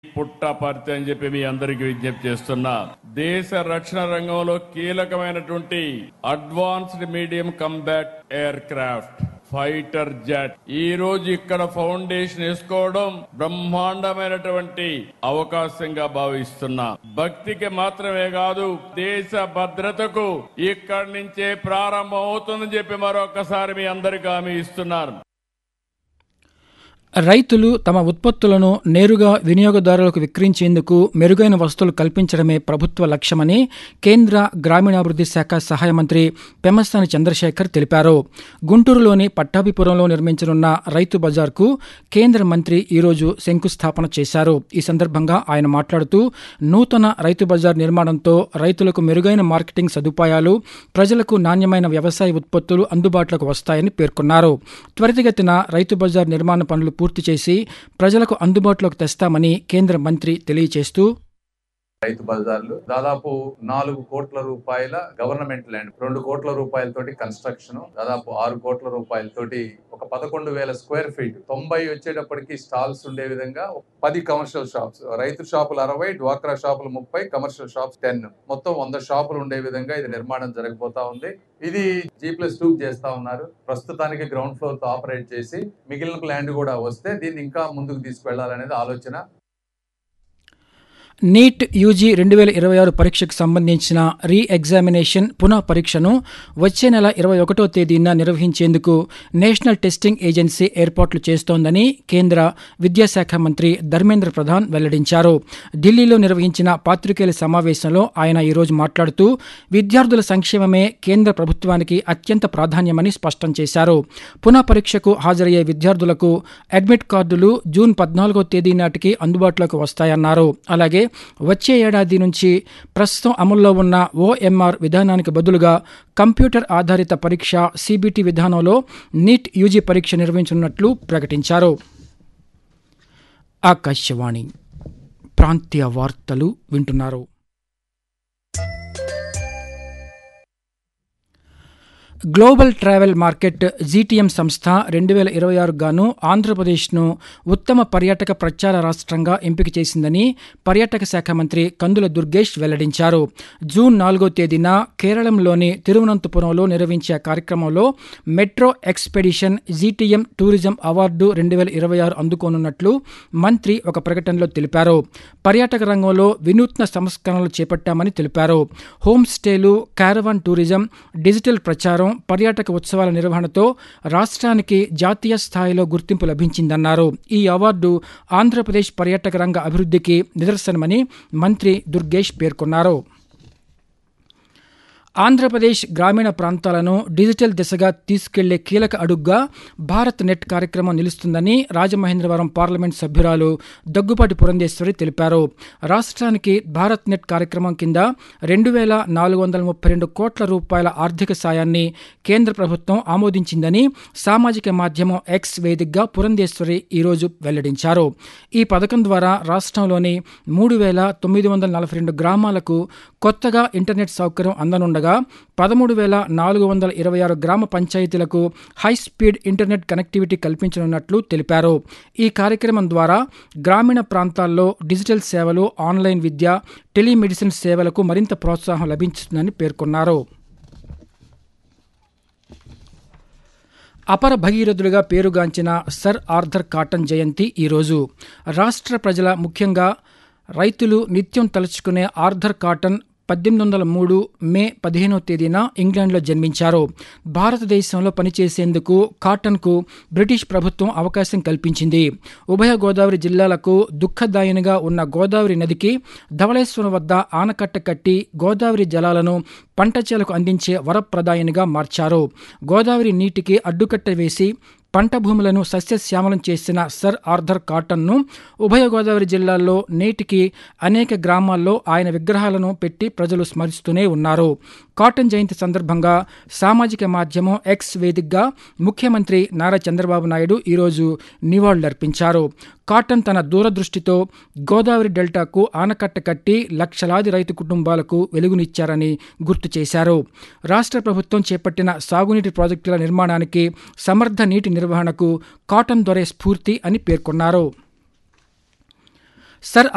పుట్టపర్తి అని చెప్పి మీ అందరికీ విజ్ఞప్తి చేస్తున్నా దేశ రక్షణ రంగంలో కీలకమైనటువంటి advanced medium combat aircraft fighter jet ఈ రోజు ఇక్కడ ఫౌండేషన్ వేసుకోవడం బ్రహ్మాండమైనటువంటి అవకాశంగా భావిస్తున్నా భక్తికి మాత్రమే కాదు దేశ భద్రతకు ఇక్కడి నుంచే ప్రారంభం అవుతుందని చెప్పి మరొకసారి మీ అందరికీ హామీ ఇస్తున్నారు రైతులు తమ ఉత్పత్తులను నేరుగా వినియోగదారులకు విక్రయించేందుకు మెరుగైన వసతులు కల్పించడమే ప్రభుత్వ లక్ష్యమని కేంద్ర గ్రామీణాభివృద్ధి శాఖ సహాయ మంత్రి పెమ్మసాని చంద్రశేఖర్ తెలిపారు గుంటూరులోని పట్టాభిపురంలో నిర్మించనున్న రైతు బజార్కు కేంద్ర మంత్రి ఈరోజు శంకుస్థాపన చేశారు ఈ సందర్భంగా ఆయన మాట్లాడుతూ నూతన రైతు బజార్ నిర్మాణంతో రైతులకు మెరుగైన మార్కెటింగ్ సదుపాయాలు ప్రజలకు నాణ్యమైన వ్యవసాయ ఉత్పత్తులు అందుబాటులోకి వస్తాయని పేర్కొన్నారు త్వరితగతిన రైతు బజార్ నిర్మాణ పనులు పూర్తి చేసి ప్రజలకు అందుబాటులోకి తెస్తామని కేంద్ర మంత్రి తెలియజేస్తూ రైతు బజార్లు దాదాపు నాలుగు కోట్ల రూపాయల గవర్నమెంట్ ల్యాండ్ రెండు కోట్ల రూపాయలతోటి కన్స్ట్రక్షన్ దాదాపు ఆరు కోట్ల రూపాయలతోటి ఒక పదకొండు వేల స్క్వేర్ ఫీట్ తొంభై వచ్చేటప్పటికి స్టాల్స్ ఉండే విధంగా పది కమర్షియల్ షాప్స్ రైతు షాపులు అరవై డ్వాక్రా షాపులు ముప్పై కమర్షియల్ షాప్స్ టెన్ మొత్తం వంద షాపులు ఉండే విధంగా ఇది నిర్మాణం జరగబోతా ఉంది ఇది జీ ప్లస్ టూ చేస్తా ఉన్నారు ప్రస్తుతానికి గ్రౌండ్ ఫ్లోర్ తో ఆపరేట్ చేసి మిగిలిన ల్యాండ్ కూడా వస్తే దీన్ని ఇంకా ముందుకు తీసుకెళ్లాలనేది ఆలోచన నీట్ యూజీ రెండు వేల ఇరవై ఆరు పరీక్షకు సంబంధించిన రీ ఎగ్జామినేషన్ పునః పరీక్షను వచ్చే నెల ఇరవై ఒకటో తేదీన నిర్వహించేందుకు నేషనల్ టెస్టింగ్ ఏజెన్సీ ఏర్పాట్లు చేస్తోందని కేంద్ర విద్యాశాఖ మంత్రి ధర్మేంద్ర ప్రధాన్ వెల్లడించారు ఢిల్లీలో నిర్వహించిన పాత్రికేయుల సమావేశంలో ఆయన ఈరోజు మాట్లాడుతూ విద్యార్థుల సంక్షేమమే కేంద్ర ప్రభుత్వానికి అత్యంత ప్రాధాన్యమని స్పష్టం చేశారు పునః పరీక్షకు హాజరయ్యే విద్యార్థులకు అడ్మిట్ కార్డులు జూన్ పద్నాలుగో తేదీ నాటికి అందుబాటులోకి వస్తాయన్నారు అలాగే వచ్చే ఏడాది నుంచి ప్రస్తుతం అమల్లో ఉన్న ఓఎంఆర్ విధానానికి బదులుగా కంప్యూటర్ ఆధారిత పరీక్ష సిబిటి విధానంలో నీట్ యూజీ పరీక్ష నిర్వహించనున్నట్లు ప్రకటించారు ఆకాశవాణి ప్రాంతీయ వార్తలు వింటున్నారు గ్లోబల్ ట్రావెల్ మార్కెట్ జీటీఎం సంస్థ రెండు వేల ఇరవై ఆరు గాను ఆంధ్రప్రదేశ్ను ఉత్తమ పర్యాటక ప్రచార రాష్ట్రంగా ఎంపిక చేసిందని పర్యాటక శాఖ మంత్రి కందుల దుర్గేష్ వెల్లడించారు జూన్ నాలుగో తేదీన కేరళంలోని తిరువనంతపురంలో నిర్వహించే కార్యక్రమంలో metro expedition GTM tourism award రెండు వేల ఇరవై ఆరు అందుకోనున్నట్లు మంత్రి ఒక ప్రకటనలో తెలిపారు పర్యాటక రంగంలో వినూత్న సంస్కరణలు చేపట్టామని తెలిపారు హోమ్ స్టేలు క్యారవాన్ టూరిజం డిజిటల్ ప్రచారం పర్యాటక ఉత్సవాల నిర్వహణతో రాష్ట్రానికి జాతీయ స్థాయిలో గుర్తింపు లభించిందన్నారు ఈ అవార్డు ఆంధ్రప్రదేశ్ పర్యాటక రంగ అభివృద్ధికి నిదర్శనమని మంత్రి దుర్గేష్ పేర్కొన్నారు ఆంధ్రప్రదేశ్ గ్రామీణ ప్రాంతాలను డిజిటల్ దిశగా తీసుకెళ్లే కీలక అడుగ్గా భారత్ నెట్ కార్యక్రమం నిలుస్తుందని రాజమహేంద్రవరం పార్లమెంట్ సభ్యురాలు దగ్గుపాటి పురంధేశ్వరి తెలిపారు రాష్ట్రానికి భారత్ నెట్ కార్యక్రమం కింద రెండు వేల నాలుగు వందల ముప్పై రెండు కోట్ల రూపాయల ఆర్థిక సాయాన్ని కేంద్ర ప్రభుత్వం ఆమోదించిందని సామాజిక మాధ్యమం ఎక్స్ వేదికగా పురంధేశ్వరి ఈరోజు వెల్లడించారు ఈ పథకం ద్వారా రాష్ట్రంలోని మూడు వేల తొమ్మిది వందల నలభై రెండు గ్రామాలకు కొత్తగా ఇంటర్నెట్ సౌకర్యం అందనుండగా పదమూడు వేల నాలుగు వందల ఇరవై ఆరు గ్రామ పంచాయతీలకు హై స్పీడ్ ఇంటర్నెట్ కనెక్టివిటీ కల్పించనున్నట్లు తెలిపారు ఈ కార్యక్రమం ద్వారా గ్రామీణ ప్రాంతాల్లో డిజిటల్ సేవలు ఆన్లైన్ విద్య టెలిమెడిసిన్ సేవలకు మరింత ప్రోత్సాహం లభించుతుందని పేర్కొన్నారు అపర భగీరథుడిగా పేరుగాంచిన సర్ ఆర్థర్ కాటన్ జయంతి ఈరోజు రాష్ట్ర ప్రజల ముఖ్యంగా రైతులు నిత్యం తలుచుకునే ఆర్థర్ కాటన్ పద్దెనిమిది వందల మూడు మే పదిహేనవ తేదీన ఇంగ్లాండ్లో జన్మించారు భారతదేశంలో పనిచేసేందుకు కాటన్కు బ్రిటిష్ ప్రభుత్వం అవకాశం కల్పించింది ఉభయ గోదావరి జిల్లాలకు దుఃఖదాయినిగా ఉన్న గోదావరి నదికి ధవళేశ్వరం వద్ద ఆనకట్ట కట్టి గోదావరి జలాలను పంట చేలకు అందించే వరప్రదాయనిగా మార్చారు గోదావరి నీటికి అడ్డుకట్ట వేసి పంట భూములను సస్యశ్యామలం చేసిన సర్ ఆర్థర్ కాటన్ను ఉభయ గోదావరి జిల్లాల్లో నేటికి అనేక గ్రామాల్లో ఆయన విగ్రహాలను పెట్టి ప్రజలు స్మరిస్తూనే ఉన్నారు కాటన్ జయంతి సందర్భంగా సామాజిక మాధ్యమం ఎక్స్ వేదికగా ముఖ్యమంత్రి నారా చంద్రబాబు నాయుడు ఈరోజు నివాళులర్పించారు కాటన్ తన దూరదృష్టితో గోదావరి డెల్టాకు ఆనకట్ట కట్టి లక్షలాది రైతు కుటుంబాలకు వెలుగునిచ్చారని గుర్తు చేశారు రాష్ట్ర ప్రభుత్వం చేపట్టిన సాగునీటి ప్రాజెక్టుల నిర్మాణానికి సమర్థ నీటి నిర్వహణకు కాటన్ దొరే స్ఫూర్తి అని పేర్కొన్నారు సర్